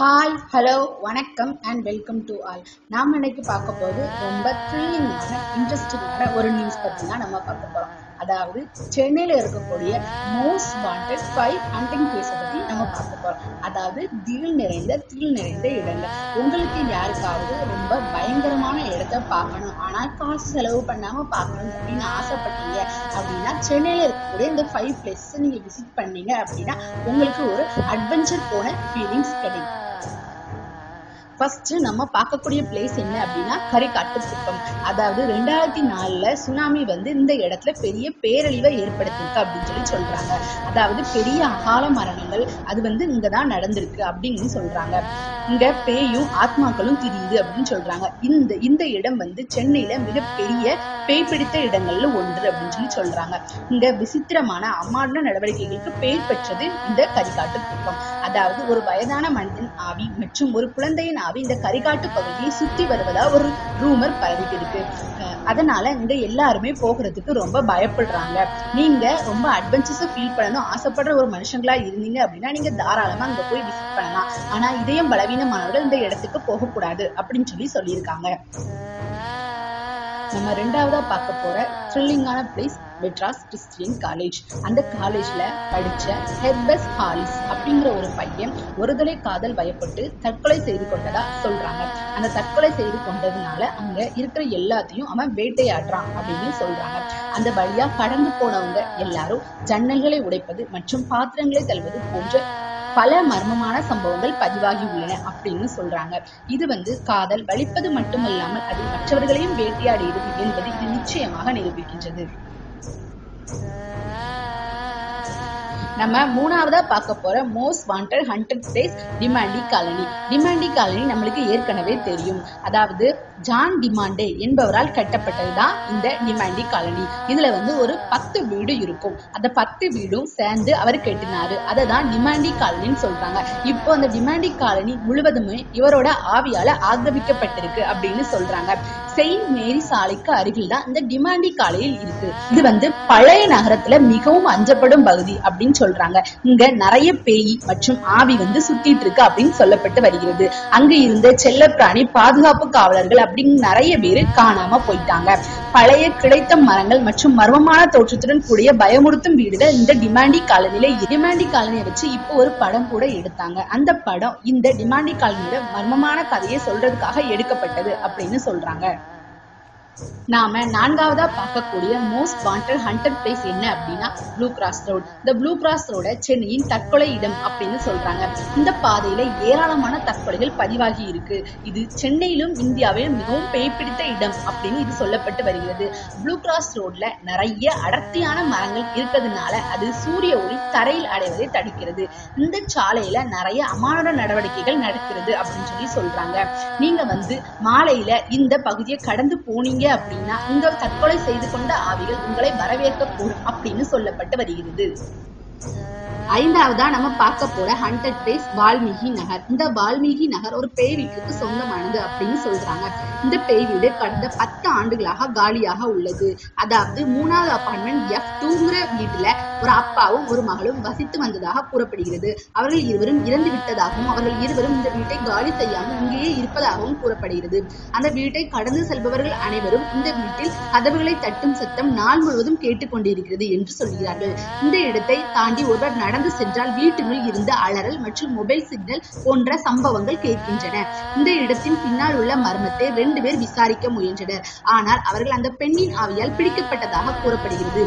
hi hello வணக்கம் and welcome to all நாம் இன்னைக்கு பார்க்க போது ரொம்ப த்ரில்லிங்கான இன்ட்ரெஸ்டிங்கான ஒரு நியூஸ் பற்றி தான் நம்ம பார்க்க போகிறோம் அதாவது சென்னையில் இருக்கக்கூடிய மோஸ்ட் வாண்டட் ஃபைவ் ஹண்டிங் பிளேஸை பற்றி நம்ம பார்க்க போகிறோம் அதாவது திகில் நிறைந்த த்ரில் நிறைந்த இடங்கள் உங்களுக்கு யாருக்காவது ரொம்ப பயங்கரமான இடத்த பார்க்கணும் ஆனால் காசு செலவு பண்ணாமல் பார்க்கணும் அப்படின்னு ஆசைப்பட்டீங்க அப்படின்னா சென்னையில் இருக்கக்கூடிய இந்த ஃபைவ் பிளேஸஸ் நீங்கள் விசிட் பண்ணீங்க அப்படின்னா உங்களுக்கு ஒரு அட்வென்ச்சர் போன ஃபீலிங்ஸ் கிடைக்கும் ஃபர்ஸ்ட் நம்ம பார்க்கக்கூடிய பிளேஸ் என்ன அப்படின்னா கரிகாட்டு குப்பம் அதாவது ரெண்டாயிரத்தி நாலுல சுனாமி வந்து இந்த இடத்துல பெரிய பேரழிவை ஏற்படுத்திருக்கு அப்படின்னு சொல்லி சொல்றாங்க அதாவது பெரிய அகால மரணங்கள் அது வந்து இங்க தான் நடந்திருக்கு அப்படின்னு சொல்றாங்க இங்க பேயும் ஆத்மாக்களும் திரியுது அப்படின்னு சொல்றாங்க இந்த இந்த இடம் வந்து சென்னையில மிகப்பெரிய பேய் பிடித்த இடங்கள்ல ஒன்று அப்படின்னு சொல்லி சொல்றாங்க இங்க விசித்திரமான அம்மாடின நடவடிக்கைகளுக்கு பெயர் பெற்றது இந்த கரிகாட்டு குப்பம் அதாவது ஒரு வயதான மனிதன் ஆவி மற்றும் ஒரு குழந்தையின் ஆவி இந்த கரிகாட்டு பகுதியை சுத்தி வருவதா ஒரு ரூமர் பரவிட்டு இருக்கு அஹ் அதனால இங்க எல்லாருமே போகிறதுக்கு ரொம்ப பயப்படுறாங்க நீங்க ரொம்ப அட்வென்ச்சர்ஸா ஃபீல் பண்ணணும் ஆசைப்படுற ஒரு மனுஷங்களா இருந்தீங்க அப்படின்னா நீங்க தாராளமா அங்க போய் விசிட் பண்ணலாம் ஆனா இதயம் பலவீனமானவர்கள் இந்த இடத்துக்கு போகக்கூடாது அப்படின்னு சொல்லி சொல்லியிருக்காங்க நம்ம ரெண்டாவதா பார்க்க போற த்ரில்லிங்கான பிளேஸ் மெட்ராஸ் கிறிஸ்டியன் காலேஜ் அந்த காலேஜ்ல படிச்ச ஹெர்பஸ் ஹாலிஸ் அப்படிங்கிற ஒரு பையன் ஒருதலை காதல் பயப்பட்டு தற்கொலை செய்து கொண்டதா சொல்றாங்க அந்த தற்கொலை செய்து கொண்டதுனால அங்க இருக்கிற எல்லாத்தையும் அவன் வேட்டையாடுறான் அப்படின்னு சொல்றாங்க அந்த வழியா கடந்து போனவங்க எல்லாரும் ஜன்னல்களை உடைப்பது மற்றும் பாத்திரங்களை தள்ளுவது போன்ற பல மர்மமான சம்பவங்கள் பதிவாகி உள்ளன அப்படின்னு சொல்றாங்க இது வந்து காதல் வலிப்பது மட்டுமல்லாமல் அது மற்றவர்களையும் வேட்டையாடுகிறது என்பது இது நிச்சயமாக நிரூபிக்கின்றது நம்ம மூணாவதா பார்க்க போற most wanted haunted place Demonte colony Demonte colony நம்மளுக்கு ஏற்கனவே தெரியும் அதாவது ஜான் டிமாண்டே என்பவரால் கட்டப்பட்டதுதான் இந்த டிமாண்டி காலனி இதுல வந்து ஒரு பத்து வீடு இருக்கும் அந்த பத்து வீடும் சேர்ந்து அவர் கட்டினாரு அதை தான் டிமாண்டி காலனின்னு சொல்றாங்க இப்போ அந்த டிமாண்டி காலனி முழுவதுமே இவரோட ஆவியால ஆக்கிரமிக்கப்பட்டிருக்கு அப்படின்னு சொல்றாங்க செயின்ட் மேரி சாலைக்கு அருகில் தான் இந்த டிமாண்டி காலையில் இருக்கு இது வந்து பழைய நகரத்துல மிகவும் அஞ்சப்படும் பகுதி அப்படின்னு சொல்றாங்க இங்க நிறைய பேய் மற்றும் ஆவி வந்து சுத்திட்டு இருக்கு அப்படின்னு சொல்லப்பட்டு வருகிறது அங்க இருந்த செல்லப்பிராணி பாதுகாப்பு காவலர்கள் அப்படின்னு நிறைய பேரு காணாம போயிட்டாங்க பழைய கிடைத்த மரங்கள் மற்றும் மர்மமான தோற்றத்துடன் கூடிய பயமுறுத்தும் வீடுகள் இந்த டிமாண்டி காலனில டிமாண்டி காலனியை வச்சு இப்போ ஒரு படம் கூட எடுத்தாங்க அந்த படம் இந்த டிமாண்டி காலனியோட மர்மமான கதையை சொல்றதுக்காக எடுக்கப்பட்டது அப்படின்னு சொல்றாங்க நாம நான்காவதா பார்க்கக்கூடிய மோஸ்ட் வாண்டட் ஹண்டட் பிளேஸ் என்ன அப்படின்னா ப்ளூ கிராஸ் ரோட் இந்த ப்ளூ கிராஸ் ரோட சென்னையின் தற்கொலை இடம் அப்படின்னு சொல்றாங்க இந்த பாதையில ஏராளமான தற்கொலைகள் பதிவாகி இருக்கு இது சென்னையிலும் இந்தியாவிலும் மிகவும் பேய் பிடித்த இடம் அப்படின்னு இது சொல்லப்பட்டு வருகிறது ப்ளூ கிராஸ் ரோட்ல நிறைய அடர்த்தியான மரங்கள் இருக்கிறதுனால அது சூரிய ஒளி தரையில் அடைவதை தடுக்கிறது இந்த சாலையில நிறைய அமானுட நடவடிக்கைகள் நடக்கிறது அப்படின்னு சொல்லி சொல்றாங்க நீங்க வந்து மாலையில இந்த பகுதியை கடந்து போனீங்க அப்படின்னா இந்த தற்கொலை செய்து கொண்ட ஆவிகள் உங்களை வரவேற்க கூடும் அப்படின்னு சொல்லப்பட்டு வருகிறது ஐந்தாவதா நம்ம பார்க்க போற ஹண்டட் பிளேஸ் வால்மீகி நகர் இந்த வால்மீகி நகர் ஒரு பேய் வீட்டுக்கு சொந்தமானது அப்படின்னு சொல்றாங்க இந்த பேய் வீடு கடந்த பத்து ஆண்டுகளாக காலியாக உள்ளது அதாவது மூணாவது அபார்ட்மெண்ட் எஃப் டூங்கிற வீட்டுல ஒரு அப்பாவும் ஒரு மகளும் வசித்து வந்ததாக கூறப்படுகிறது அவர்கள் இருவரும் இறந்து விட்டதாகவும் அவர்கள் இருவரும் இந்த வீட்டை காலி செய்யாமல் இங்கேயே இருப்பதாகவும் கூறப்படுகிறது அந்த வீட்டை கடந்து செல்பவர்கள் அனைவரும் இந்த வீட்டில் கதவுகளை தட்டும் சத்தம் நாள் முழுவதும் கேட்டுக்கொண்டிருக்கிறது என்று சொல்கிறார்கள் இந்த இடத்தை தாண்டி ஒருவர் நடந்து சென்றால் வீட்டினுள் இருந்த அலறல் மற்றும் மொபைல் சிக்னல் போன்ற சம்பவங்கள் கேட்கின்றன இந்த இடத்தின் பின்னால் உள்ள மர்மத்தை ரெண்டு பேர் விசாரிக்க முயன்றனர் ஆனால் அவர்கள் அந்த பெண்ணின் ஆவியால் பிடிக்கப்பட்டதாக கூறப்படுகிறது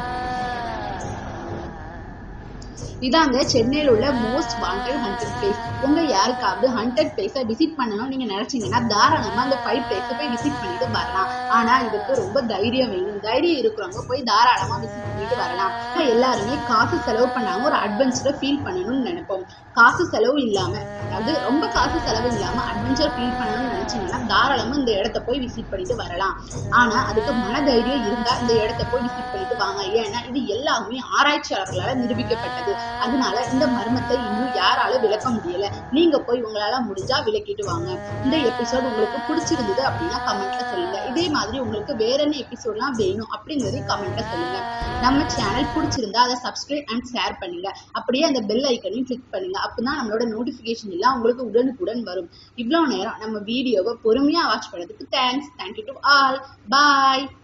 இதாங்க சென்னையில் உள்ள மோஸ்ட் வாண்டட் ஹண்டட் பிளேஸ் உங்க யாருக்காவது ஹண்டட் பிளேஸை விசிட் பண்ணணும் நீங்க நினைச்சீங்கன்னா தாராளமா அந்த ஃபைவ் பிளேஸை போய் விசிட் பண்ணிட்டு வரலாம் ஆனா இதுக்கு ரொம்ப தைரியம் வேணும் தைரியம் இருக்கிறவங்க போய் தாராளமா விசிட் பண்ணிட்டு வரலாம் இப்ப எல்லாருமே காசு செலவு பண்ணாம ஒரு அட்வென்ச்சரை ஃபீல் பண்ணணும்னு நினைப்போம் காசு செலவு இல்லாம அதாவது ரொம்ப காசு செலவு இல்லாம அட்வென்ச்சர் ஃபீல் பண்ணணும்னு நினைச்சீங்கன்னா தாராளமா இந்த இடத்த போய் விசிட் பண்ணிட்டு வரலாம் ஆனா அதுக்கு மன தைரியம் இருந்தா இந்த இடத்த போய் விசிட் பண்ணிட்டு வாங்க ஏன்னா இது எல்லாமே ஆராய்ச்சியாளர்களால நிரூபிக்கப்பட்டது அதனால இந்த மர்மத்தை இன்னும் யாரால விளக்க முடியல நீங்க போய் உங்களால முடிஞ்சா விளக்கிட்டு வாங்க இந்த எபிசோட் உங்களுக்கு பிடிச்சிருந்தது அப்படின்னா கமெண்ட்ல சொல்லுங்க இதே மாதிரி உங்களுக்கு வேற என்ன எபிசோட்லாம் வேணும் அப்படிங்கறதையும் கமெண்ட்ல சொல்லுங்க நம்ம சேனல் பிடிச்சி பிடிச்சிருந்தா அதை சப்ஸ்கிரைப் அண்ட் ஷேர் பண்ணுங்க அப்படியே அந்த பெல் ஐக்கனையும் கிளிக் பண்ணுங்க அப்பதான் நம்மளோட நோட்டிபிகேஷன் எல்லாம் உங்களுக்கு உடனுக்குடன் வரும் இவ்வளவு நேரம் நம்ம வீடியோவை பொறுமையா வாட்ச் பண்ணதுக்கு thanks thank you to all bye